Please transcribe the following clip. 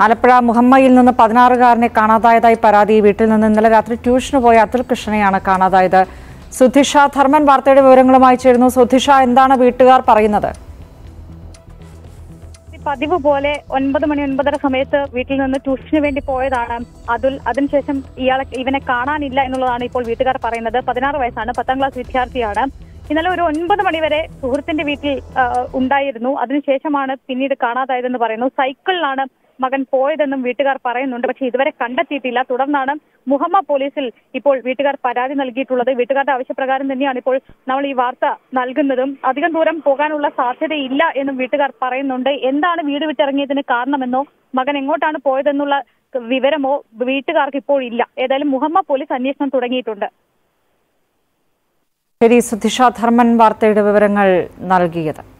ആലപ്പുഴ മുഹമ്മയിൽ നിന്ന് പതിനാറുകാരനെ കാണാതായതായി പരാതി വീട്ടിൽ നിന്ന് ഇന്നലെ രാത്രി ട്യൂഷന് പോയ അതുൽ കൃഷ്ണനെയാണ് കാണാതായത് സുധിഷ ധർമ്മൻ വാർത്തയുടെ വിവരങ്ങളുമായി ചേരുന്നു സുധിഷ എന്താണ് വീട്ടുകാർ പറയുന്നത് പതിവ് പോലെ ഒൻപത് മണി ഒൻപതര സമയത്ത് വീട്ടിൽ നിന്ന് ട്യൂഷന് വേണ്ടി പോയതാണ് അതുൽ അതിനുശേഷം ഇയാളെ ഇവനെ കാണാനില്ല എന്നുള്ളതാണ് ഇപ്പോൾ വീട്ടുകാർ പറയുന്നത് പതിനാറ് വയസ്സാണ് പത്താം ക്ലാസ് വിദ്യാർത്ഥിയാണ് ഇന്നലെ ഒരു ഒൻപത് മണി വരെ സുഹൃത്തിന്റെ വീട്ടിൽ ആ, ഉണ്ടായിരുന്നു അതിനുശേഷമാണ് പിന്നീട് കാണാതായതെന്ന് പറയുന്നു സൈക്കിളിലാണ് മകൻ പോയതെന്നും വീട്ടുകാർ പറയുന്നുണ്ട് പക്ഷേ ഇതുവരെ കണ്ടെത്തിയിട്ടില്ല തുടർന്നാണ് മുഹമ്മ പോലീസിൽ ഇപ്പോൾ വീട്ടുകാർ പരാതി നൽകിയിട്ടുള്ളത് വീട്ടുകാരുടെ ആവശ്യപ്രകാരം തന്നെയാണ് ഇപ്പോൾ നമ്മൾ ഈ വാർത്ത നൽകുന്നതും അധികം ദൂരം പോകാനുള്ള സാധ്യതയില്ല എന്നും വീട്ടുകാർ പറയുന്നുണ്ട് എന്താണ് വീട് വിട്ടിറങ്ങിയതിന് കാരണമെന്നോ മകൻ എങ്ങോട്ടാണ് പോയതെന്നുള്ള വിവരമോ വീട്ടുകാർക്ക് ഇപ്പോൾ ഇല്ല ഏതായാലും മുഹമ്മ പോലീസ് അന്വേഷണം തുടങ്ങിയിട്ടുണ്ട് ശരി സുധിഷ ധർമ്മൻ വാർത്തയുടെ വിവരങ്ങൾ നൽകിയത്